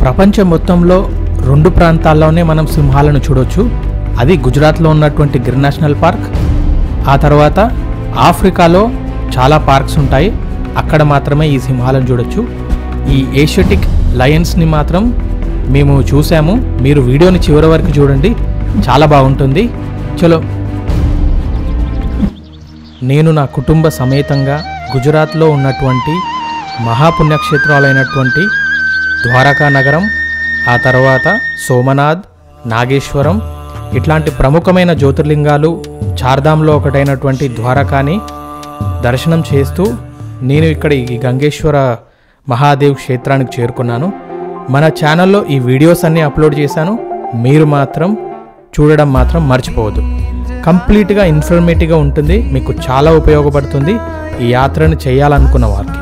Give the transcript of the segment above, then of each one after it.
ప్రపంచం మొత్తంలో రెండు ప్రాంతాల్లోనే మనం సింహాలను చూడొచ్చు అది గుజరాత్లో ఉన్నటువంటి గిర్ నేషనల్ పార్క్ ఆ తర్వాత ఆఫ్రికాలో చాలా పార్క్స్ ఉంటాయి అక్కడ మాత్రమే ఈ సింహాలను చూడొచ్చు ఈ ఏషియటిక్ లయన్స్ని మాత్రం మేము చూసాము మీరు వీడియోని చివరి వరకు చూడండి చాలా బాగుంటుంది చలో నేను నా కుటుంబ సమేతంగా గుజరాత్లో ఉన్నటువంటి మహాపుణ్యక్షేత్రాలైనటువంటి ద్వారకా నగరం ఆ తర్వాత సోమనాథ్ నాగేశ్వరం ఇట్లాంటి ప్రముఖమైన జ్యోతిర్లింగాలు చార్ధాంలో ఒకటైనటువంటి ద్వారకాని దర్శనం చేస్తూ నేను ఇక్కడ ఈ గంగేశ్వర మహాదేవ్ క్షేత్రానికి చేరుకున్నాను మన ఛానల్లో ఈ వీడియోస్ అన్నీ అప్లోడ్ చేశాను మీరు మాత్రం చూడడం మాత్రం మర్చిపోవద్దు కంప్లీట్గా ఇన్ఫర్మేటివ్గా ఉంటుంది మీకు చాలా ఉపయోగపడుతుంది ఈ యాత్రను చేయాలనుకున్న వారికి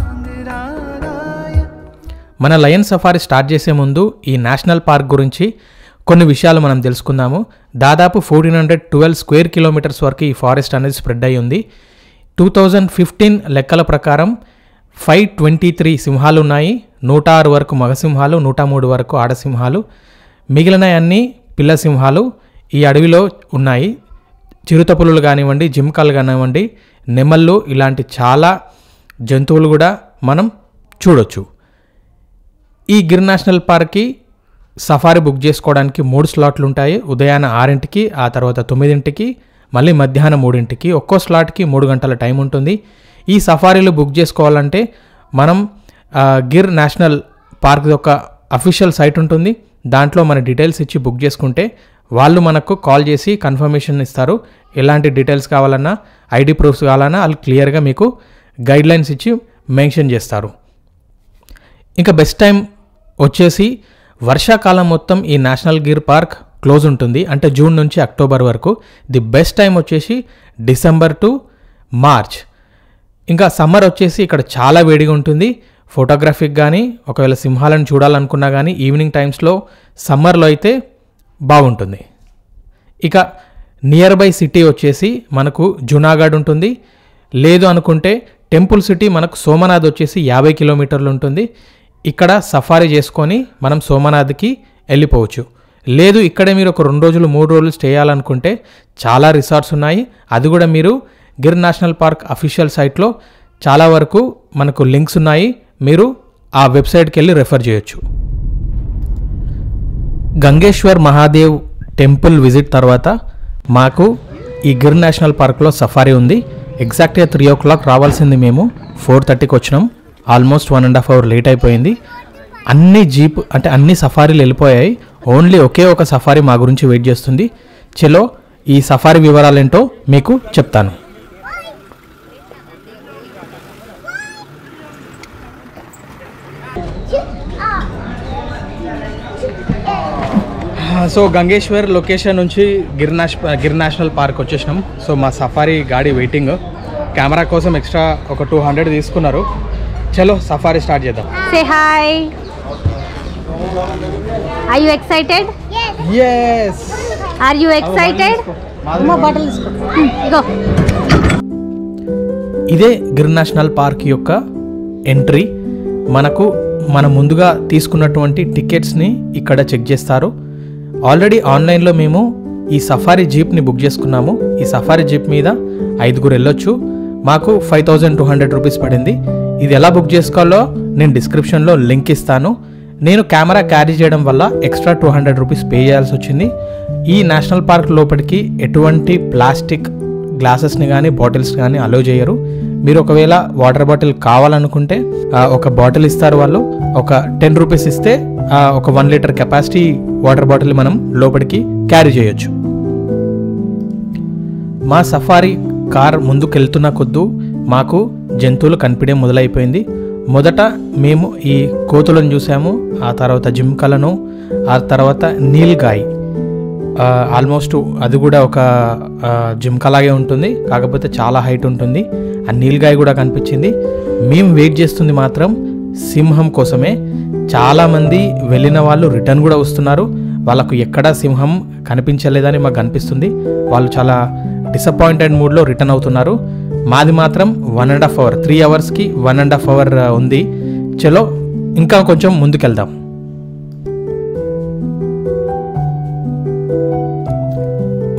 మన లయన్ సఫారీ స్టార్ట్ చేసే ముందు ఈ నేషనల్ పార్క్ గురించి కొన్ని విషయాలు మనం తెలుసుకుందాము దాదాపు fourteen hundred twelve square kilometres వరకు ఈ ఫారెస్ట్ అనేది స్ప్రెడ్ అయి ఉంది టూ థౌజండ్ ఫిఫ్టీన్ లెక్కల ప్రకారం ఫైవ్ ట్వంటీ త్రీ సింహాలు ఉన్నాయి నూట ఆరు వరకు మగ సింహాలు నూట మూడు వరకు ఆడసింహాలు మిగిలిన అన్ని పిల్ల సింహాలు ఈ అడవిలో ఉన్నాయి చిరుతపులులు కానివ్వండి జింకలు కానివ్వండి నెమళ్ళు ఇలాంటి చాలా జంతువులు కూడా మనం చూడొచ్చు ఈ గిర్ నేషనల్ పార్క్కి సఫారీ బుక్ చేసుకోవడానికి మూడు స్లాట్లు ఉంటాయి ఉదయాన్న ఆరింటికి ఆ తర్వాత తొమ్మిదింటికి మళ్ళీ మధ్యాహ్నం మూడింటికి ఒక్కో స్లాట్కి మూడు గంటల టైం ఉంటుంది ఈ సఫారీలు బుక్ చేసుకోవాలంటే మనం ఆ, గిర్ నేషనల్ పార్క్ యొక్క అఫీషియల్ సైట్ ఉంటుంది దాంట్లో మన డీటెయిల్స్ ఇచ్చి బుక్ చేసుకుంటే వాళ్ళు మనకు కాల్ చేసి కన్ఫర్మేషన్ ఇస్తారు ఎలాంటి డీటెయిల్స్ కావాలన్నా ఐడి ప్రూఫ్స్ కావాలన్నా వాళ్ళు క్లియర్గా మీకు గైడ్లైన్స్ ఇచ్చి మెన్షన్ చేస్తారు ఇంకా బెస్ట్ టైం వచ్చేసి వర్షాకాలం మొత్తం ఈ నేషనల్ గిర్ పార్క్ క్లోజ్ ఉంటుంది అంటే జూన్ నుంచి అక్టోబర్ వరకు ది బెస్ట్ టైం వచ్చేసి డిసెంబర్ టు మార్చ్ ఇంకా సమ్మర్ వచ్చేసి ఇక్కడ చాలా వేడిగా ఉంటుంది ఫోటోగ్రఫీకి కానీ ఒకవేళ సింహాలను చూడాలనుకున్నా కానీ ఈవినింగ్ టైమ్స్లో సమ్మర్లో అయితే బాగుంటుంది ఇక నియర్ బై సిటీ వచ్చేసి మనకు జునాగఢ్ ఉంటుంది లేదు అనుకుంటే టెంపుల్ సిటీ మనకు సోమనాథ్ వచ్చేసి యాభై కిలోమీటర్లు ఉంటుంది ఇక్కడ సఫారీ చేసుకొని మనం సోమనాథ్కి వెళ్ళిపోవచ్చు లేదు ఇక్కడే మీరు ఒక రెండు రోజులు మూడు రోజులు స్టే చేయాలనుకుంటే చాలా రిసార్ట్స్ ఉన్నాయి అది కూడా మీరు గిర్ నేషనల్ పార్క్ అఫీషియల్ సైట్లో చాలా వరకు మనకు లింక్స్ ఉన్నాయి మీరు ఆ వెబ్సైట్కి వెళ్ళి రెఫర్ చేయొచ్చు గంగేశ్వర్ మహాదేవ్ టెంపుల్ విజిట్ తర్వాత మాకు ఈ గిర్ నేషనల్ పార్క్లో సఫారీ ఉంది ఎగ్జాక్ట్గా త్రీ ఓ క్లాక్ రావాల్సింది మేము ఫోర్ థర్టీకి వచ్చినాం almost one and half hour late అయిపోయింది అన్ని జీప్ అంటే అన్ని సఫారీలు వెళ్ళిపోయాయి ఓన్లీ ఒకే ఒక సఫారీ మా గురించి వెయిట్ చేస్తుంది చలో ఈ సఫారీ వివరాలేంటో మీకు చెప్తాను సో గంగేశ్వర్ లొకేషన్ నుంచి గిర్ నేష్ గిర్ నేషనల్ పార్క్ వచ్చేసినాం సో మా సఫారీ గాడి వెయిటింగ్ కెమెరా కోసం ఎక్స్ట్రా ఒక టూ హండ్రెడ్ తీసుకున్నారు చలో సఫారీ స్టార్ట్ చేద్దాం Say hi. Are you excited? Yes Are you excited? Hmm, Go. ఇదే గిర్ నేషనల్ పార్క్ యొక్క ఎంట్రీ మనకు మనం ముందుగా తీసుకున్నటువంటి టికెట్స్ని ఇక్కడ చెక్ చేస్తారు ఆల్రెడీ ఆన్లైన్లో మేము ఈ సఫారీ జీప్ని బుక్ చేసుకున్నాము ఈ సఫారీ జీప్ మీద ఐదుగురు వెళ్ళొచ్చు మాకు five thousand two hundred rupees పడింది ఇది ఎలా బుక్ చేసుకోవాలో నేను డిస్క్రిప్షన్లో లింక్ ఇస్తాను నేను కెమెరా క్యారీ చేయడం వల్ల extra two hundred rupees pay చేయాల్సి వచ్చింది ఈ నేషనల్ పార్క్ లోపలికి ఎటువంటి ప్లాస్టిక్ గ్లాసెస్ని కానీ బాటిల్స్ కానీ అలో చేయరు మీరు ఒకవేళ వాటర్ బాటిల్ కావాలనుకుంటే ఆ, ఒక బాటిల్ ఇస్తారు వాళ్ళు ఒక టెన్ రూపీస్ ఇస్తే ఆ, ఒక one litre capacity water bottle మనం లోపలికి క్యారీ చేయొచ్చు మా సఫారీ కార్ ముందుకు వెళ్తున్న కొద్దు మాకు జంతువులు కనిపించడం మొదలైపోయింది మొదట మేము ఈ కోతులను చూసాము ఆ తర్వాత జింకలను ఆ తర్వాత నీల్గాయ్ ఆ, ఆల్మోస్ట్ అది కూడా ఒక ఆ, జింకలాగే ఉంటుంది కాకపోతే చాలా హైట్ ఉంటుంది ఆ నీల్గాయ కూడా కనిపించింది మేము వెయిట్ చేస్తుంది మాత్రం సింహం కోసమే చాలామంది వెళ్ళిన వాళ్ళు రిటర్న్ కూడా వస్తున్నారు వాళ్ళకు ఎక్కడా సింహం కనిపించలేదని మాకు అనిపిస్తుంది వాళ్ళు చాలా డిసప్పాయింటెడ్ మూడ్లో రిటర్న్ అవుతున్నారు మాది మాత్రం one and half hour three అవర్స్కి వన్ అండ్ హాఫ్ అవర్ ఉంది చలో ఇంకా కొంచెం ముందుకెళ్దాం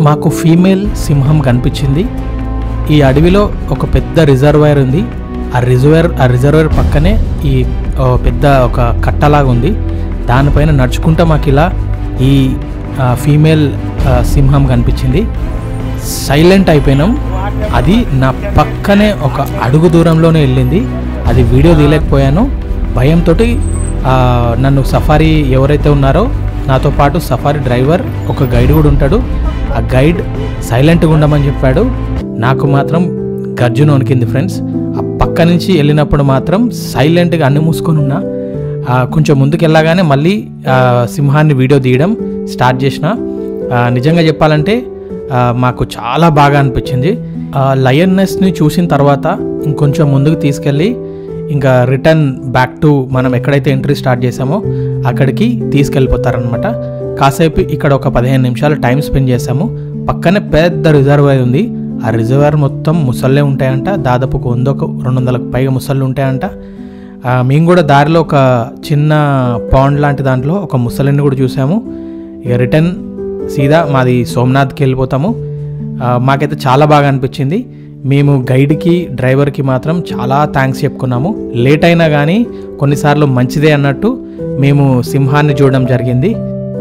మాకు ఫీమేల్ సింహం కనిపించింది ఈ అడవిలో ఒక పెద్ద రిజర్వాయర్ ఉంది ఆ రిజర్వాయర్ ఆ రిజర్వాయర్ పక్కనే ఈ ఓ పెద్ద ఒక కట్టలాగా ఉంది దానిపైన నడుచుకుంటూ మాకు ఇలా ఈ ఆ, ఫీమేల్ ఆ, సింహం కనిపించింది సైలెంట్ అయిపోయినాం అది నా పక్కనే ఒక అడుగు దూరంలోనే వెళ్ళింది అది వీడియో తీయలేకపోయాను భయంతో నన్ను సఫారీ ఎవరైతే ఉన్నారో నాతో పాటు సఫారీ డ్రైవర్ ఒక గైడ్ కూడా ఉంటాడు ఆ గైడ్ సైలెంట్గా ఉండమని చెప్పాడు నాకు మాత్రం గర్జున వణికింది ఫ్రెండ్స్ ఆ పక్క నుంచి వెళ్ళినప్పుడు మాత్రం సైలెంట్గా అన్ని మూసుకొని ఉన్నా ఆ, కొంచెం ముందుకు వెళ్ళగానే మళ్ళీ ఆ, సింహాన్ని వీడియో తీయడం స్టార్ట్ చేసిన ఆ, నిజంగా చెప్పాలంటే ఆ, మాకు చాలా బాగా అనిపించింది లయన్నెస్ని చూసిన తర్వాత ఇంకొంచెం ముందుకు తీసుకెళ్ళి ఇంకా రిటర్న్ బ్యాక్ టు మనం ఎక్కడైతే ఎంట్రీ స్టార్ట్ చేసామో అక్కడికి తీసుకెళ్ళిపోతారనమాట కాసేపు ఇక్కడ ఒక పదిహేను నిమిషాలు టైం స్పెండ్ చేసాము పక్కనే పెద్ద రిజర్వాయర్ ఉంది ఆ రిజర్వాయర్ మొత్తం ముసళ్ళే ఉంటాయంట దాదాపు ఒక వంద ఒక రెండు వందలకు పైగా ముసళ్ళు ఉంటాయంట ఆ, మేము కూడా దారిలో ఒక చిన్న పాండ్ లాంటి దాంట్లో ఒక ముసలిని కూడా చూసాము ఇక రిటర్న్ సీదా మాది సోమనాథ్కి వెళ్ళిపోతాము ఆ, మాకైతే చాలా బాగా అనిపించింది మేము గైడ్కి డ్రైవర్కి మాత్రం చాలా థ్యాంక్స్ చెప్పుకున్నాము లేట్ అయినా కానీ కొన్నిసార్లు మంచిదే అన్నట్టు మేము సింహాన్ని చూడడం జరిగింది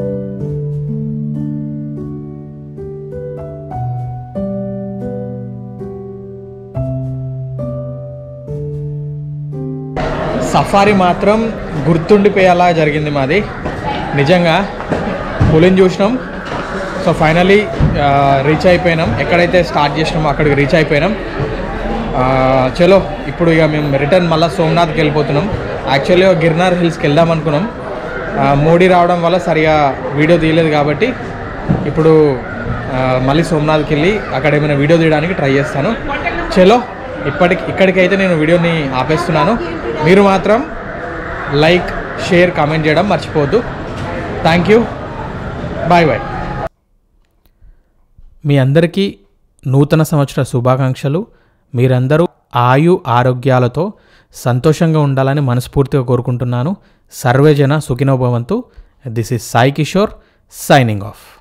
సఫారీ మాత్రం గుర్తుండిపోయేలా జరిగింది మాది నిజంగా పులిని చూసినాం సో ఫైనలీ రీచ్ అయిపోయినాం ఎక్కడైతే స్టార్ట్ చేసినామో అక్కడికి రీచ్ అయిపోయినాం ఆ, చలో ఇప్పుడు ఇక మేము రిటర్న్ మళ్ళీ సోమనాథ్కి వెళ్ళిపోతున్నాం యాక్చువల్గా గిర్నార్ హిల్స్కి వెళ్దాం అనుకున్నాం ఆ, మోడీ రావడం వల్ల సరిగా వీడియో తీయలేదు కాబట్టి ఇప్పుడు ఆ, మళ్ళీ సోమనాథ్కి వెళ్ళి అక్కడ ఏమైనా వీడియో తీయడానికి ట్రై చేస్తాను చలో ఇప్పటికి ఇక్కడికైతే నేను వీడియోని ఆపేస్తున్నాను మీరు మాత్రం లైక్ షేర్ కామెంట్ చేయడం మర్చిపోవద్దు థ్యాంక్ యూ బాయ్ బాయ్ మీ అందరికీ నూతన సంవత్సర శుభాకాంక్షలు మీరందరూ ఆయు ఆరోగ్యాలతో సంతోషంగా ఉండాలని మనస్ఫూర్తిగా కోరుకుంటున్నాను సర్వేజన సుఖినోభవంతు this is Sai Kishore signing of